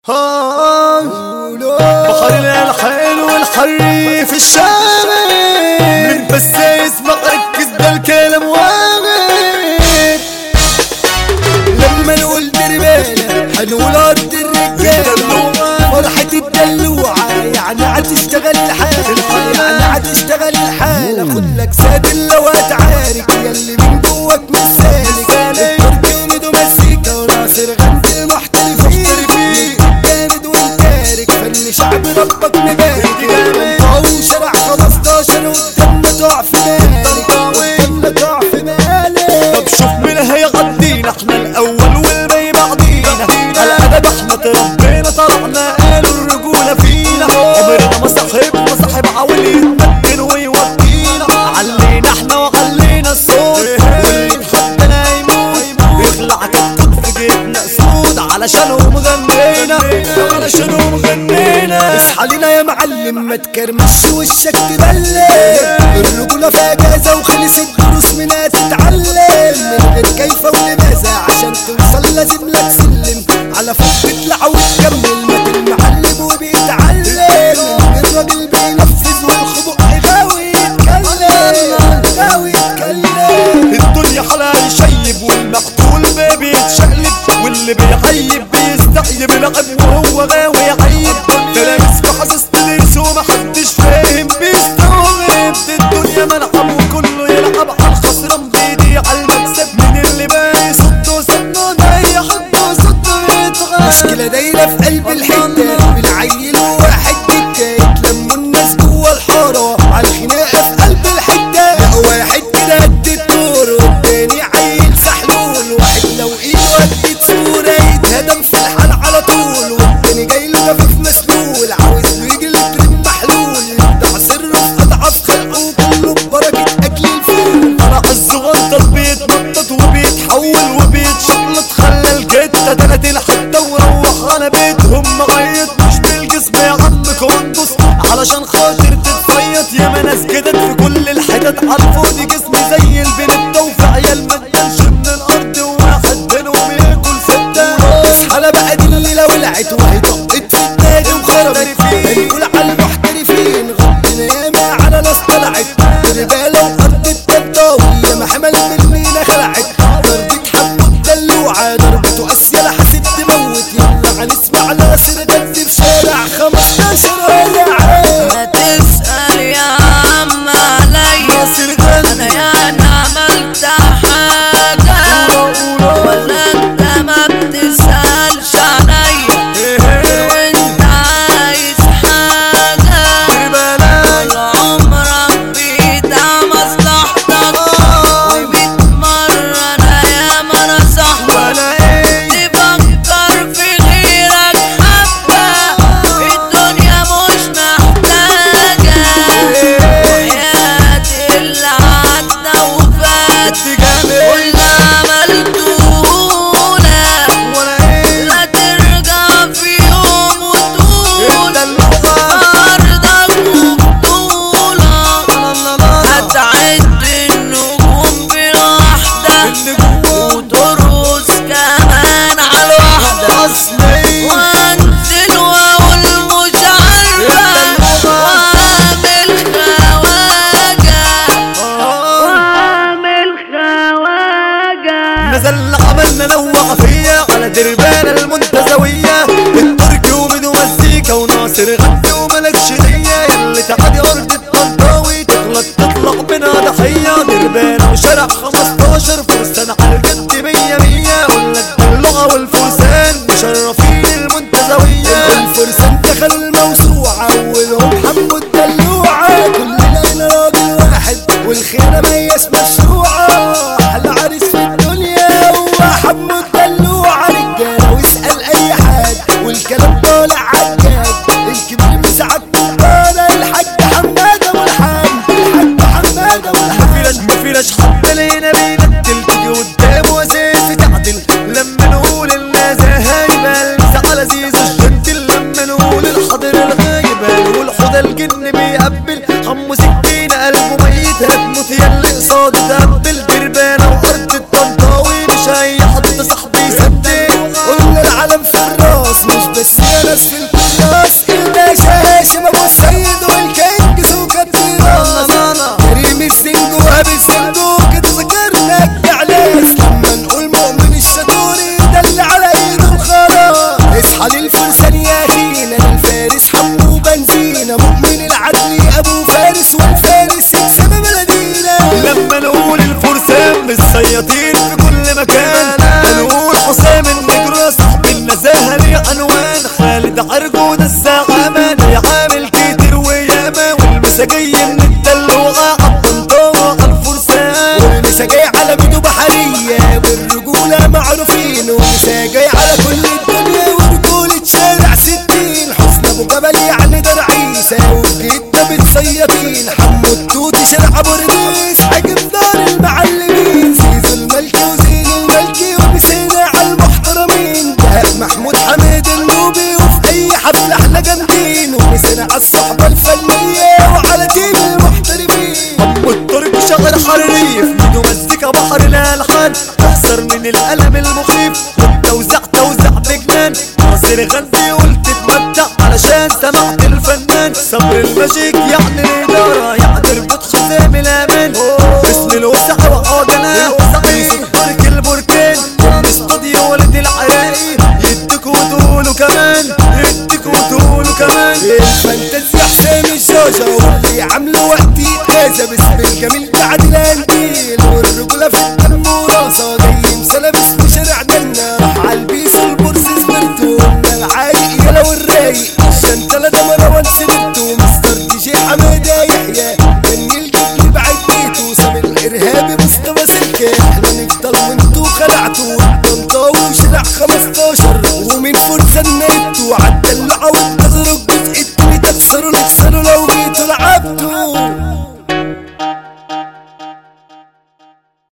بحر الحلو والحري في الشام من بس يسمع ركز ده الكلام واغب لما نقول دربالة هنقول قد الرجالة فرحة الدلوعة يعني هتشتغل الحالة يعني هتشتغل الحالة خد لك سادل لو هتعارك ياللي من جواك مش سالك التركي وميدو مزيكا وناصر غند المحترفين جامد وانتارك فن شعب ربك مبارك قوي شارع 15 قدامنا تقع في مالك قدامنا تقع في مالك طب شوف مين هيغدينا احنا الاول والباقي بعدينا الادب احنا تربينا طلعنا قالوا الرجوله فينا عمرنا ما صاحبنا صاحب عاول يتمكن ويودينا علينا احنا وعلينا الصوت واللي اتحدنا يموت يخلع كتكوت في جيبنا اسود علشانهم غنينا علشانهم غنينا اصحى لينا يا معلم ما تكرمش وشك تبلم الرجولة في اجازة وخلص الدروس منها تتعلم من غير كيف ولماذا عشان توصل لازم لك سلم على فوق تطلع وتكمل ما المعلم وبيتعلم الراجل بينفذ والخبق غاوي يتكلم غاوي يتكلم الدنيا حالها يشيب والمقتول ما بيتشقلب واللي بيعيب بيستعيب العب وهو غاوي يعيب تلامس وحاسس تدرس ومحدش فاهم بيستوعب دي الدنيا ملعب وكله يلعب على الخسران بيضيع على المكسب من اللي بقى يصد وصد ده يحط وصد ويتغاب مشكلة دايرة في قلب الحتة بالعيل وواحد بيتكايت لموا الناس جوا الحارة على الخناقة في قلب الحتة لقوا واحد كده قد الدور والتاني عيل سحلول واحد لو ايده قد صورة يتهدم في الحال على طول والتاني جاي له خفيف مسلول عاوز له يجي الترم محلول يبدع سره في أضعاف خلقه وكله ببركة أكل الفول انا الصغنطر بيتنطط وبيتحول وبيتشقلط خلى الجتة تلات الحتة وروح على بيتهم مغيط مش بالجسم يا عم كوندس علشان خاطر تتفيط يا ما ناس جدد في كل الحتت عالفاضي جسمي زي البنت وفي عيال ما تنش من الارض وواحد منهم ياكل ستة اصحى بقى دي الليلة ولعت وهي طقت في النادي وخربت هنقول على المحترفين غطينا ياما على ناس طلعت رجالة وأرض التطاوي ياما حمل من المينا خلعت ضربة حب الدلوعة ضربته أسيا لحست تموت يلا هنسمع ناصر جد في شارع 15 ولعت ما تسأل يا عم عليا انا يا انا عملت حاجة ولا انت ما بتسألش عليا وانت عايز حاجة طول عمرك بيدعم مصلحتك وبتمرن ايام انا صاحبك تفكر في غيرك حبة الدنيا مش محتاجة حياة اللي عدى وفات واللي عملتهولك لا ترجع في يوم وتقول أرضك وبطولك هتعد النجوم بالوحدة وترقص كمان على الوحدة وانزل واقول مش عارفة واعمل خواجة واعمل خواجة نزل عملنا نوع فيا على دربان المنتزوية التركي وميدو مزيكا وناصر غد وملكش نية يلي تعدي أرض الطنطاوي تغلط تطلع منها ضحية دربان وشارع 15 فرسان على الجد مية مية قلنا اللغة والفرسان مشرفين المنتزوية الفرسان دخلوا الموسوعة أولهم حمو الدلوعة كلنا هنا راجل واحد والخيانة مياس مشروعة أحلى عريس في الدنيا هو حمو الدلوعة رجالة واسأل أي حد والكلام طالع عجاد الكبير مساعد طالع الحاج حماد أبو الحاج الحاج حماد أبو الحاج مفيناش مفيناش حد لينا بيبدل تيجي قدامه وزيت تعدل لما نقول النزاهة يبقى المسا على زيزو الجنتل لما نقول الحاضر الغايب نقول حوض الجن بيقبل حمو سكينة قلبه ميت هتموت يا اللي قصاد تقبل دربانة وأرض الطنطاوي مش أي حد صاحبي يصدق قلنا العالم في الراس مش بس يا علي الفرسان يا اخينا انا الفارس حمو بنزينة مؤمن العدل ابو فارس والفارس يكسب بلدينا لما نقول الفرسان بالسياطين في كل مكان هنقول حسام النجر صاحب النزاهة ليه عنوان خالد عرجون الزعامة ليه عامل كتير وياما والمساجية من الدلوعة عالطنطاوة عالفرسان والنسا جاي على بيدو بحرية والرجولة معروفين والنسا جاي على كل الدنيا ورجولة شارع ستين حسن ابو جبل يعني دار عيسى والجدة بتصيطين حمو التوتي شارع بورديس حاجب دار المعلمين زيزو الملكي وزين الملكي ومسينا على المحترمين دهب محمود حميد النوبي وفي اي حفلة احنا جامدين ومسينا على الصحبة الفنية وعلى تيم المحترفين والطريق شغل حريف ميدو مزيكا بحر الالحان تحسر من الالم المخيف والتوزيع توزيع بجنان ناصر غندي قلت تتمتع علشان سمعت الفنان صبر الماجيك يعني الاداره يعني ربط حزام الامان اسم الوسع وعودنا يوسف الترك البركان الاستوديو ولد العراقي يديك وتقولوا كمان يديك وتقولوا كمان الفانتازيا حسام الجوجة واللي عامله وقتي هذا باسم الجميل تعديلان